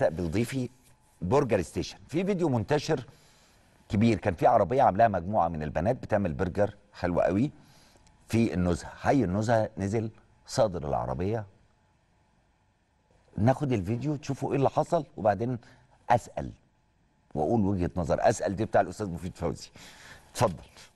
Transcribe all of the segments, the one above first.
استقبل ضيفي برجر ستيشن في فيديو منتشر كبير كان في عربيه عاملاها مجموعه من البنات بتعمل برجر حلو قوي في النزهه حي النزهه نزل صادر العربيه ناخد الفيديو تشوفوا ايه اللي حصل وبعدين اسال واقول وجهه نظر اسال دي بتاع الاستاذ مفيد فوزي اتفضل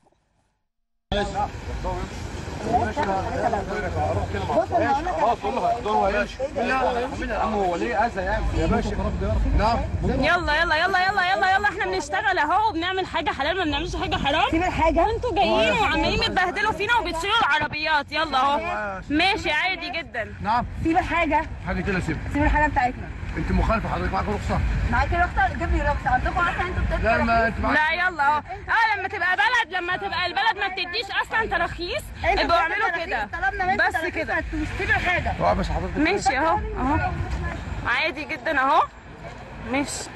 خلاص والله ده هو يمشي يا عم هو ليه اذى يعني يا باشا نعم يلا يلا يلا يلا يلا يلا احنا بنشتغل اهو وبنعمل حاجه حلال ما بنعملش حاجه حرام سيب الحاجة انتوا جايين وعمالين يتبهدلوا فينا وبتشيلوا العربيات يلا اهو ماشي عادي جدا نعم سيب الحاجة حاجه كده سيب سيب الحاجة بتاعتنا انت مخالفه حضرتك معاك رخصه معاكي رخصة جيب لي رخصة عندكم اصلا انتوا لا بتدفعوا ما انت معاك لا يلا اهو اه لما تبقى بلد لما تبقى البلد ما بتديش اصلا تراخيص يبقوا اعملوا كده طلبنا منك بس تراخيص كده هتدوس. سيب الحاجة اه بس حضرتك ماشي اهو اهو عادي جدا اهو ماشي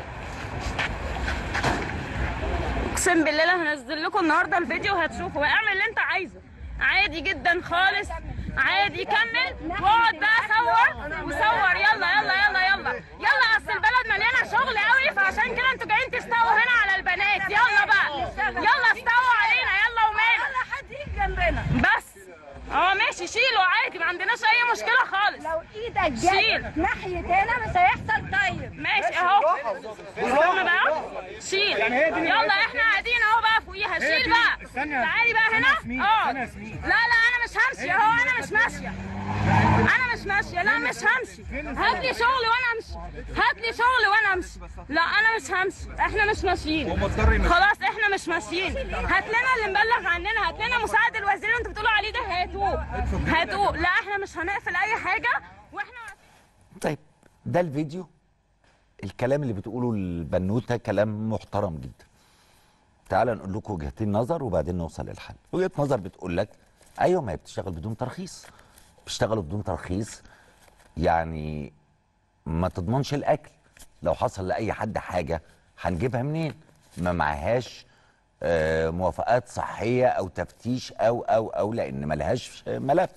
اقسم بالله لا هنزل لكم النهارده الفيديو هتشوفوا اعمل اللي انت عايزه عادي جدا خالص عادي كمل واقعد بقى صور وصور يلا يلا يلا يلا يلا اصل البلد مليانه شغل قوي فعشان كده انتوا جايين تستووا هنا على البنات يلا بقى يلا استووا علينا يلا ومال ولا حد يجي جنبنا بس اه ماشي شيلوا عادي ما عندناش اي مشكله خالص لو ايدك شيل. جت ناحية هنا مش هيحصل طيب ماشي اهو استنى بقى شيل يلا احنا قاعدين اهو بقى فوقيها شيل بقى تعالي بقى هنا اه لا لا انا مش همشي اهو انا مش ماشيه انا مش ماشيه لا مش همشي هات لي شغل وانا امشي هات لي شغل وانا امشي لا انا مش همشي احنا مش ماشيين خلاص احنا مش ماشيين هات لنا اللي مبلغ عننا هات لنا مساعد الوزير اللي انتوا بتقولوا عليه ده هاتوه هاتوه لا احنا مش هنقفل اي حاجه واحنا طيب ده الفيديو الكلام اللي بتقوله البنوته كلام محترم جدا تعال نقول لكم وجهتين نظر وبعدين نوصل للحل وجهه نظر بتقول لك ايوه ما هي بتشتغل بدون ترخيص بيشتغلوا بدون ترخيص يعني ما تضمنش الاكل لو حصل لاي حد حاجه هنجيبها منين ما معهاش آه، موافقات صحيه او تفتيش او او او لان ملهاش ملف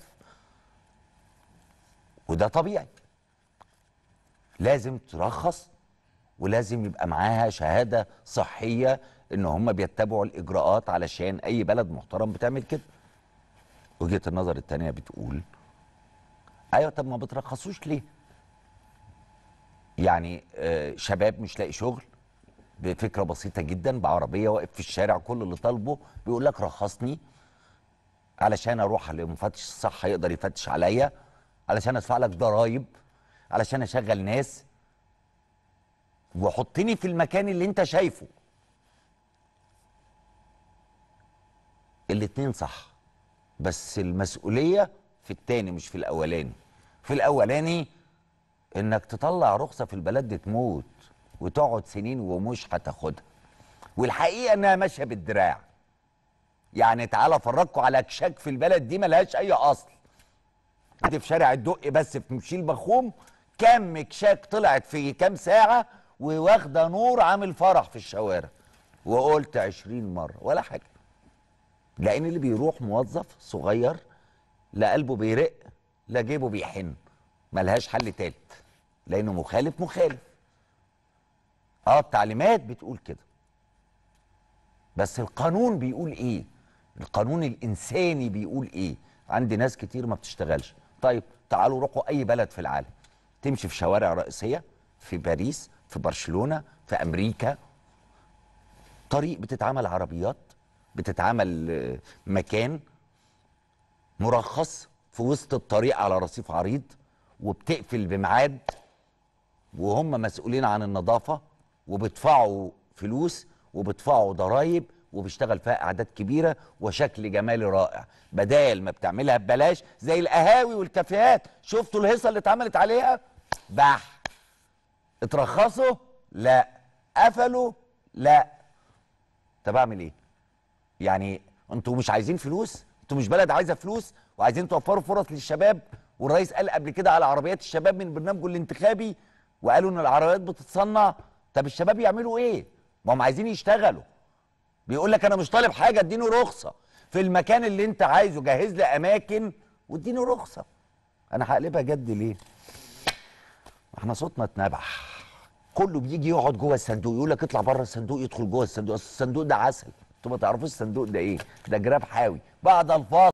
وده طبيعي لازم ترخص ولازم يبقى معاها شهاده صحيه ان هم بيتبعوا الاجراءات علشان اي بلد محترم بتعمل كده وجهه النظر الثانيه بتقول ايوه طب ما بترخصوش ليه يعني آه، شباب مش لاقي شغل بفكره بسيطه جدا بعربيه واقف في الشارع كل اللي طالبه بيقول لك رخصني علشان اروح لمفتش الصحه يقدر يفتش عليا علشان ادفع لك ضرايب علشان اشغل ناس وحطني في المكان اللي انت شايفه الاتنين صح بس المسؤوليه في التاني مش في الاولاني في الاولاني انك تطلع رخصه في البلد دي تموت وتقعد سنين ومش هتاخدها والحقيقه انها ماشيه بالدراع يعني تعالى افرجكم على كشاك في البلد دي ملهاش اي اصل دي في شارع الدقي بس في مشيل بخوم كام كشاك طلعت في كام ساعه وواخده نور عامل فرح في الشوارع وقلت عشرين مره ولا حاجه لان اللي بيروح موظف صغير لا قلبه بيرق لا جيبه بيحن ملهاش حل تالت لانه مخالف مخالف اه التعليمات بتقول كده بس القانون بيقول ايه القانون الانساني بيقول ايه عندي ناس كتير ما بتشتغلش طيب تعالوا روحوا اي بلد في العالم تمشي في شوارع رئيسيه في باريس في برشلونه في امريكا طريق بتتعمل عربيات بتتعمل آه، مكان مرخص في وسط الطريق على رصيف عريض وبتقفل بميعاد وهم مسؤولين عن النظافه وبيدفعوا فلوس وبيدفعوا ضرايب وبيشتغل فيها اعداد كبيره وشكل جمالي رائع بدال ما بتعملها ببلاش زي القهاوي والكافيهات شفتوا الهيصه اللي اتعملت عليها بح اترخصوا لا قفلوا لا طب اعمل ايه يعني انتوا مش عايزين فلوس انتوا مش بلد عايزه فلوس وعايزين توفروا فرص للشباب والرئيس قال قبل كده على عربيات الشباب من برنامجه الانتخابي وقالوا ان العربيات بتتصنع طب الشباب يعملوا ايه ما هم عايزين يشتغلوا بيقول لك انا مش طالب حاجه اديني رخصه في المكان اللي انت عايزه جهز لي اماكن واديني رخصه انا هقلبها جد ليه احنا صوتنا اتنبح كله بيجي يقعد جوه الصندوق يقول لك اطلع بره الصندوق يدخل جوه الصندوق أصل الصندوق ده عسل انتوا ما تعرفوش الصندوق ده ايه ده جراب حاوي بعد الفاظ